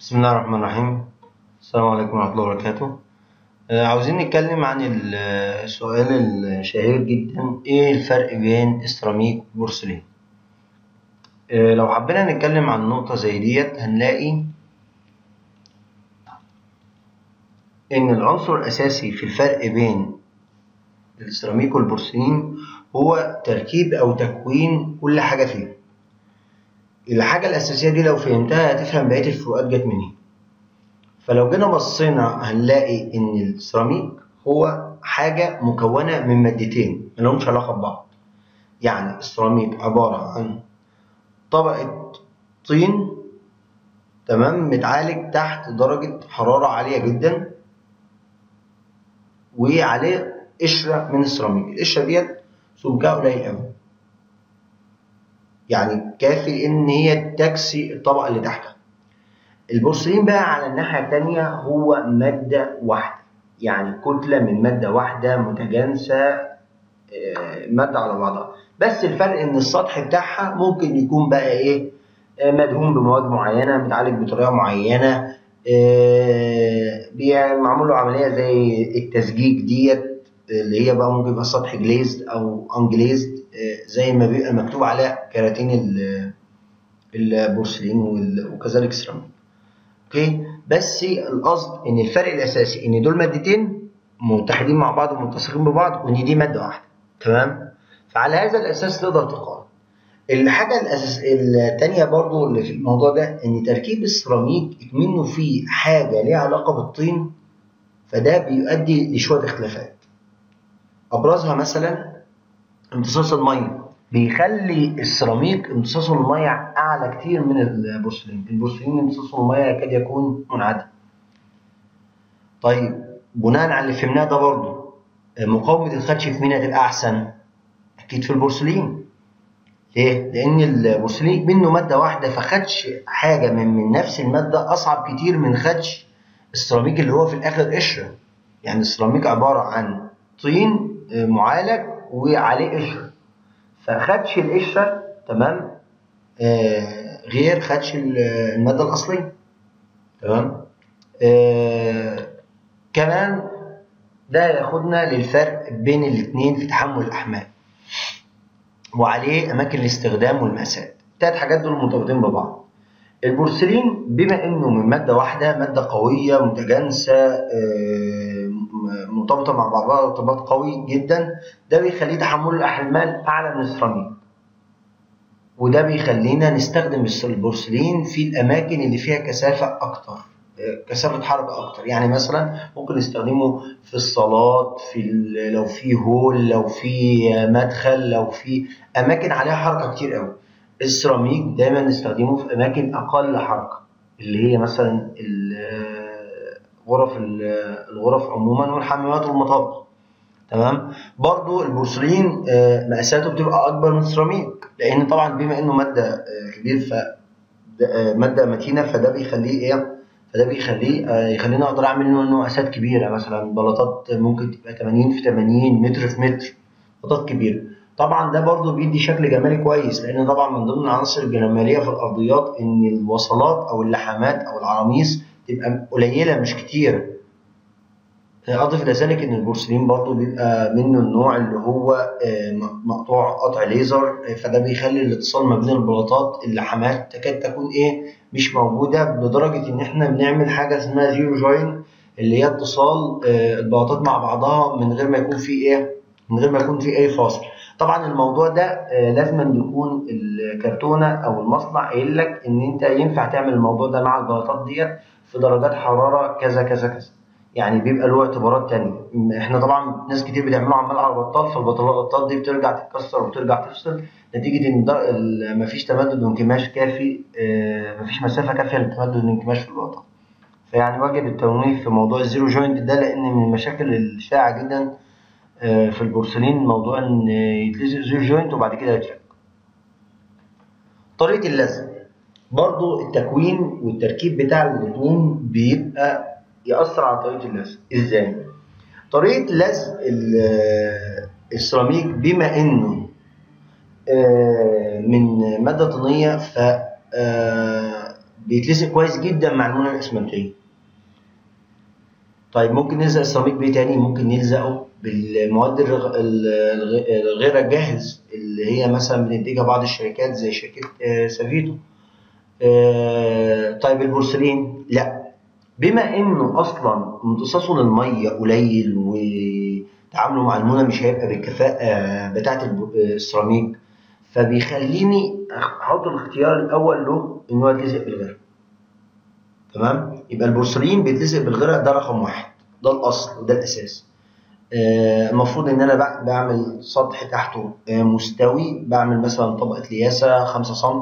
بسم الله الرحمن الرحيم السلام عليكم ورحمة الله وبركاته آه، عاوزين نتكلم عن ال- السؤال الشهير جدا ايه الفرق بين السيراميك والبورسلين آه، لو حبينا نتكلم عن نقطة زي ديت هنلاقي ان العنصر الاساسي في الفرق بين السيراميك والبورسلين هو تركيب او تكوين كل حاجة فيهم الحاجة الأساسية دي لو فهمتها هتفهم بقية الفروقات جت منين فلو جينا بصينا هنلاقي إن السيراميك هو حاجة مكونة من مادتين ملهمش علاقة ببعض يعني السيراميك عبارة عن طبقة طين تمام متعالج تحت درجة حرارة عالية جدا وعليه قشرة من السيراميك القشرة ديت سمكها قليل أوي يعني كافي ان هي تكسي الطبقه اللي تحتها البورسلين بقى على الناحيه الثانيه هو ماده واحده يعني كتله من ماده واحده متجانسه آه، ماده على بعضها بس الفرق ان السطح بتاعها ممكن يكون بقى ايه آه، مدهون بمواد معينه متعالج بطريقه معينه آه، بي- معمول له عمليه زي التسجيج ديت اللي هي بقى ممكن يبقى السطح جليزد او انجليزد زي ما بيبقى مكتوب على كراتين ال- البورسلين وال- وكذلك السيراميك اوكي بس القصد ان الفرق الاساسي ان دول مادتين متحدين مع بعض ومتصلين ببعض وان دي ماده واحده تمام فعلى هذا الاساس تقدر تقارن الحاجه الاساس الثانيه برضو اللي في الموضوع ده ان تركيب السيراميك منه فيه حاجه ليها علاقه بالطين فده بيؤدي لشويه اختلافات ابرزها مثلا امتصاص الميه بيخلي السيراميك امتصاصه الميه اعلى كتير من البورسلين البورسلين امتصاصه الميه يكاد يكون منعدم طيب بناء على اللي فهمناه ده برضه مقاومه الخدش في مين هتبقى احسن اكيد في البورسلين ليه لان البورسلين منه ماده واحده فخدش حاجه من من نفس الماده اصعب كتير من خدش السيراميك اللي هو في الاخر قشره يعني السيراميك عباره عن طين آه، معالج وعليه قشره فخدش القشره تمام آه غير خدش ال- الماده الاصليه تمام آه كمان ده ياخدنا للفرق بين الاثنين في تحمل الاحمال وعليه اماكن الاستخدام والمقاسات التلات حاجات دول مرتبطين ببعض البورسلين بما انه من ماده واحده ماده قويه متجانسه آه، م- مرتبطه مع بعضها ارتباط قوي جدا ده بيخليه تحمل الاحمال اعلى من السيراميك وده بيخلينا نستخدم الس- البورسلين في الاماكن اللي فيها كثافه اكتر آه، كثافه حركه اكتر يعني مثلا ممكن نستخدمه في الصالات في ال- لو في هول لو في مدخل لو في اماكن عليها حركه كتير قوي السيراميك دايما نستخدمه في اماكن اقل حركه اللي هي مثلا ال- غرف ال- الغرف عموما والحمامات والمطابخ تمام برضو البورسلين آه، مقاساته بتبقى اكبر من السيراميك لان طبعا بما انه ماده آه، كبير ف ده- آه، ماده متينه فده بيخليه ايه فده بيخليه آه، يخليني اقدر اعمل منه مقاسات كبيره مثلا بلاطات ممكن تبقى 80 في 80 متر في متر بلاطات كبيره طبعا ده برضو بيدي شكل جمالي كويس لان طبعا من ضمن العناصر الجماليه في الارضيات ان الوصلات او اللحامات او العراميس تبقى قليله مش كتيره اضف الى ذلك ان البورسلين برضو بيبقى منه النوع اللي هو آه، م- مقطوع قطع ليزر آه، فده بيخلي الاتصال ما بين البلاطات اللحامات تكاد تكون ايه مش موجوده لدرجه ان احنا بنعمل حاجه اسمها زيرو جوين اللي هي اتصال آه، البلاطات مع بعضها من غير ما يكون في ايه من غير ما يكون في اي فاصل طبعا الموضوع ده آه، لازم أن يكون الكرتونه او المصنع قايل لك ان انت ينفع تعمل الموضوع ده مع البلاطات ديت في درجات حراره كذا كذا كذا يعني بيبقى له اعتبارات تانية احنا طبعا ناس كتير بتعمله عمال على بطال فالبطالات دي بترجع تتكسر وترجع تفصل نتيجة ان ده ال- مفيش تمدد وانكماش كافي اه، مفيش مسافة كافية للتمدد والانكماش في البطال فيعني واجب التنويه في موضوع الزيرو جوينت ده لان من المشاكل الشائعة جدا اه، في البورسلين موضوع ان يتلزق زيرو جوينت وبعد كده يتفك طريقة اللزق برضو التكوين والتركيب بتاع الاثنين بيبقى يأثر على طريقة اللزق ازاي؟ طريقة لزق ال- السيراميك بما انه آه، من مادة طينية ف آه، بيتلزق كويس جدا مع المونه الاسمنتيه طيب ممكن نلزق السيراميك بايه تاني ممكن نلزقه بالمواد الرغ- ال- الغ- الغير جاهز اللي هي مثلا بتنتجها بعض الشركات زي شركه آه، سافيتو آه، طيب البورسلين لا بما انه اصلا امتصاصه للميه قليل وتعامله مع المونه مش هيبقى بالكفاءه بتاعه الب- السيراميك فبيخليني احط الاختيار الاول له ان هو يتلزق بالغير تمام يبقى البورسلين بيتلزق بالغير ده رقم واحد ده الاصل وده الاساس آه، المفروض ان انا بع- بعمل سطح تحته آه، مستوي بعمل مثلا طبقه لياسه 5 سم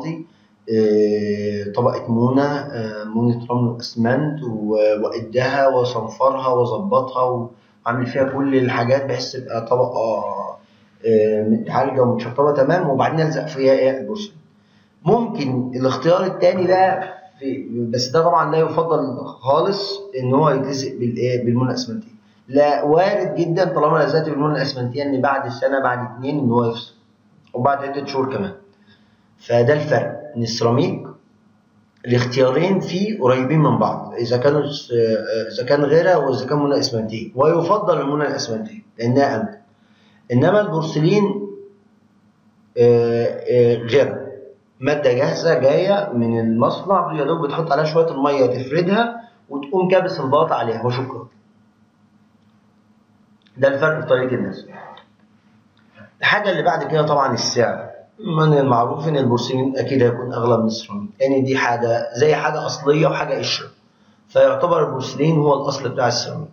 طبقه مونه آه، مونه رمل واسمنت و- واعدها واصنفرها واظبطها واعمل فيها كل الحاجات بحيث تبقى طبقه آه، متعالجه ومتشطبه تمام وبعدين الزق فيها ايه البورسلين ممكن الاختيار الثاني بقى في بس ده طبعا لا يفضل خالص ان هو يتلزق بالايه بالمونه الاسمنتيه لا وارد جدا طالما لزقت بالمونه الاسمنتيه ان بعد سنه بعد اتنين ان هو يفصل وبعد عده شهور كمان فده الفرق ان السيراميك الاختيارين فيه قريبين من بعض اذا كانوا س- اذا كان غيرها واذا كان منى اسمنتيه ويفضل المنى الاسمنتيه لانها امن انما البورسلين آه، آه، غيرها ماده جاهزه جايه من المصنع يا دوب بتحط عليها شويه الميه تفردها وتقوم كابس البلاط عليها وشكرا ده الفرق في طريقه النسج الحاجه اللي بعد كده طبعا السعر من المعروف ان البورسلين اكيد هيكون اغلى من السيراميك لان دي حاجه زي حاجه اصليه وحاجه قشره فيعتبر البورسلين هو الاصل بتاع السيراميك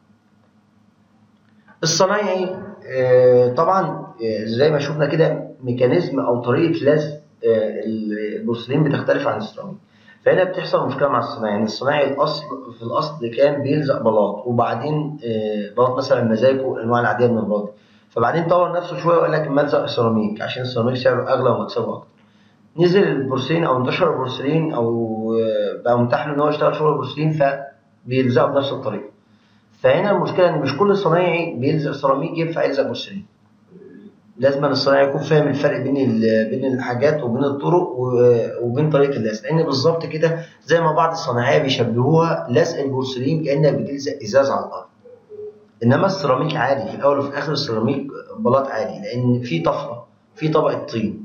الصنايعي آه، طبعا آه، زي ما شفنا كده ميكانيزم او طريقه لزق آه، البورسلين بتختلف عن السيراميك فهنا بتحصل مشكله مع الصنايعي يعني الصنايعي الاصل في الاصل كان بيلزق بلاط وبعدين آه، بلاط مثلا مزاجه الانواع العاديه من البلاط فبعدين طور نفسه شويه وقال لك ما الزق سيراميك عشان السيراميك سعره اغلى ومكسبه اكتر نزل البورسلين او انتشر البورسلين او آه، بقى متاح له ان هو يشتغل شغل البورسلين فبيلزقه بنفس الطريقه فهنا المشكله ان مش كل صنايعي بيلزق سيراميك ينفع يلزق بورسلين لازم الصنايعي يكون فاهم الفرق بين ال- بين الحاجات وبين الطرق و- وبين طريقه اللزق لان بالظبط كده زي ما بعض الصناعيه بيشبهوها لزق البورسلين كانك بتلزق ازاز على الارض انما السيراميك عادي في الاول وفي الاخر السيراميك بلاط عادي لان في طفره في طبقه طين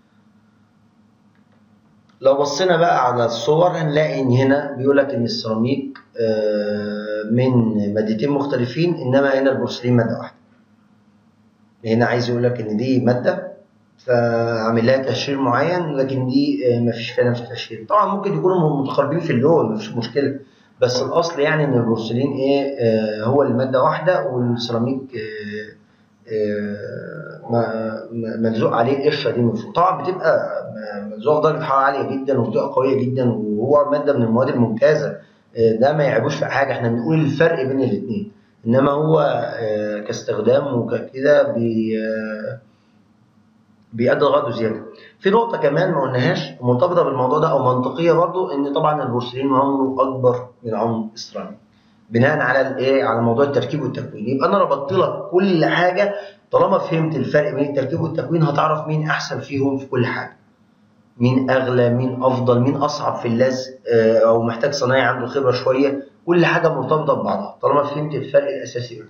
لو بصينا بقى على الصور هنلاقي ان هنا بيقول لك ان السيراميك آه، من مادتين مختلفين انما هنا البورسلين ماده واحده هنا عايز يقول لك ان دي ماده فعامل لها تقشير معين لكن دي آه، مفيش فيها نفس التقشير طبعا ممكن يكونوا متقاربين في اللون مفيش مشكله بس الاصل يعني ان البورسلين ايه آه، هو الماده واحده والسيراميك آه، آه، ما- ما- ملزوق عليه القشره دي من فوق طبعا بتبقى ملزوقه بدرجه حراره عاليه جدا وبتبقى قويه جدا وهو ماده من المواد الممتازه آه، ده ما يعيبوش في حاجه احنا بنقول الفرق بين الاثنين انما هو آه، كاستخدام وكده بي آه، بيأدي غرضه زياده. في نقطه كمان ما قلناهاش مرتبطه بالموضوع ده او منطقيه برضو ان طبعا البورسلين عمره اكبر من عمر السيراميك. بناء على الايه على موضوع التركيب والتكوين يبقى انا ربطت لك كل حاجه طالما فهمت الفرق بين التركيب والتكوين هتعرف مين احسن فيهم في كل حاجه. مين اغلى مين افضل مين اصعب في اللزق آه، او محتاج صنايعي عنده خبره شويه كل حاجه مرتبطه ببعضها طالما فهمت الفرق الاساسي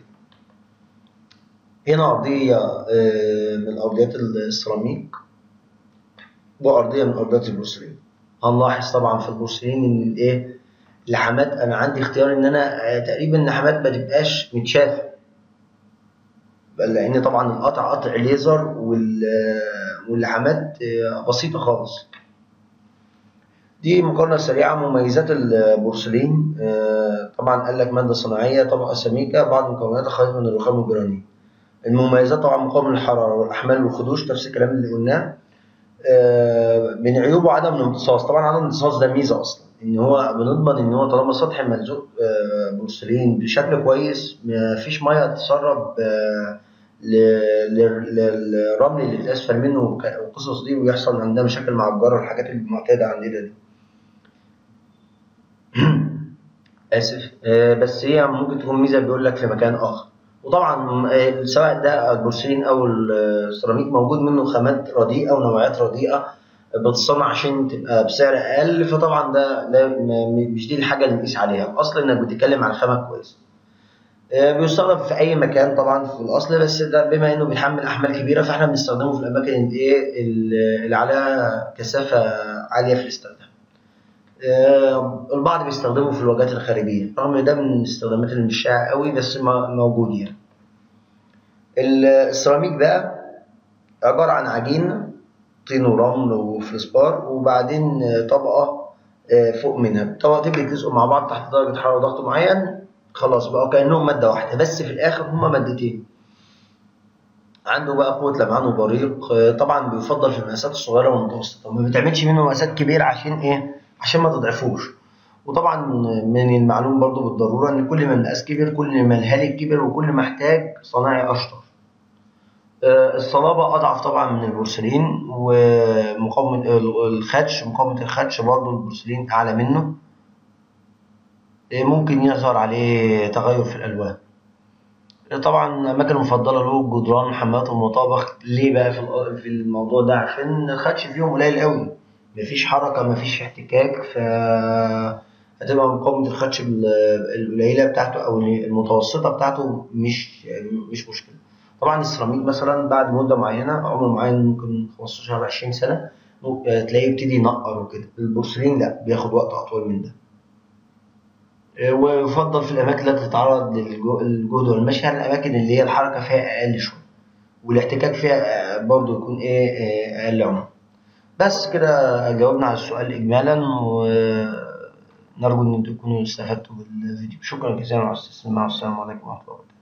هنا ارضيه آه، من ارضيات السيراميك وارضيه من ارضيات البورسلين هنلاحظ طبعا في البورسلين ان الايه اللحامات انا عندي اختيار ان انا آه، تقريبا اللحامات ما تبقاش متشافه بل لان طبعا القطع قطع ليزر وال- آه، واللحامات آه، بسيطه خالص دي مقارنة سريعة مميزات البورسلين آه، طبعا قال لك مادة صناعية طبقة سميكة بعض مكوناتها خالية من الرخام والجرانيت المميزات طبعا مقاوم للحرارة والأحمال والخدوش نفس الكلام اللي قلناه آه، من عيوبه عدم الامتصاص طبعا عدم الامتصاص ده ميزة أصلا إن هو بنضمن إن هو طالما سطح ملزوق آه، بورسلين بشكل كويس مفيش مية تتسرب آه، ل- ل- للرمل اللي في أسفل منه والك- والقصص دي ويحصل عندها مشاكل مع الجرة والحاجات المعتادة عندنا دي. اسف آه، بس هي ممكن تكون ميزه بيقول لك في مكان اخر وطبعا آه، سواء ده البورسلين او السيراميك موجود منه خامات رديئه ونوعيات رديئه بتصنع عشان تبقى بسعر اقل فطبعا ده ده م- مش دي الحاجه اللي نقيس عليها الاصل انك بتتكلم عن خامه كويسه آه، بيستخدم في اي مكان طبعا في الاصل بس ده بما انه بيتحمل احمال كبيره فاحنا بنستخدمه في الاماكن اللي ايه اللي عليها كثافه عاليه في الاستخدام آه، البعض بيستخدمه في الواجهات الخارجيه رغم ان ده من الاستخدامات اللي مش شائعه قوي بس ما- موجود يعني ال- السيراميك بقى عباره عن عجين طين ورمل وفلسبار وبعدين آه، طبقه آه، فوق منها الطبقتين بيتلزقوا مع بعض تحت درجه حراره وضغط معين خلاص بقوا كانهم ماده واحده بس في الاخر هما مادتين عنده بقى قوه لمعان وبريق آه، طبعا بيفضل في المقاسات الصغيره والمتوسطه ما بتعملش منه مقاسات كبيره عشان ايه عشان ما تضعفوش وطبعا من المعلوم برضو بالضروره ان كل ما المقاس كبر كل ما الهالك كبر وكل ما احتاج صنايعي اشطر آه، الصلابة أضعف طبعا من البورسلين ومقاومة الخدش مقاومة الخدش برضو البورسلين أعلى منه آه، ممكن يظهر عليه تغير في الألوان آه، طبعا الأماكن المفضلة له الجدران حمامات المطابخ ليه بقى في الأ- في الموضوع ده عشان الخدش فيهم قليل قوي مفيش حركة مفيش احتكاك ف هتبقى مقاومة الخدش ال- القليلة بتاعته أو المتوسطة بتاعته مش مش مشكلة طبعا السيراميك مثلا بعد مده معينه عمر معين ممكن 15 20 سنه ممكن تلاقيه يبتدي ينقر وكده البورسلين لا بياخد وقت اطول من ده آه، ويفضل في الاماكن التي تتعرض للجهد والمشي على الاماكن اللي هي الحركه فيها اقل شويه والاحتكاك فيها آه، برضو يكون ايه آه، اقل عمر بس كده جاوبنا على السؤال اجمالا ونرجو ان انتم تكونوا استفدتوا بالفيديو شكرا جزيلا على الاستماع والسلام عليكم ورحمه الله وبركاته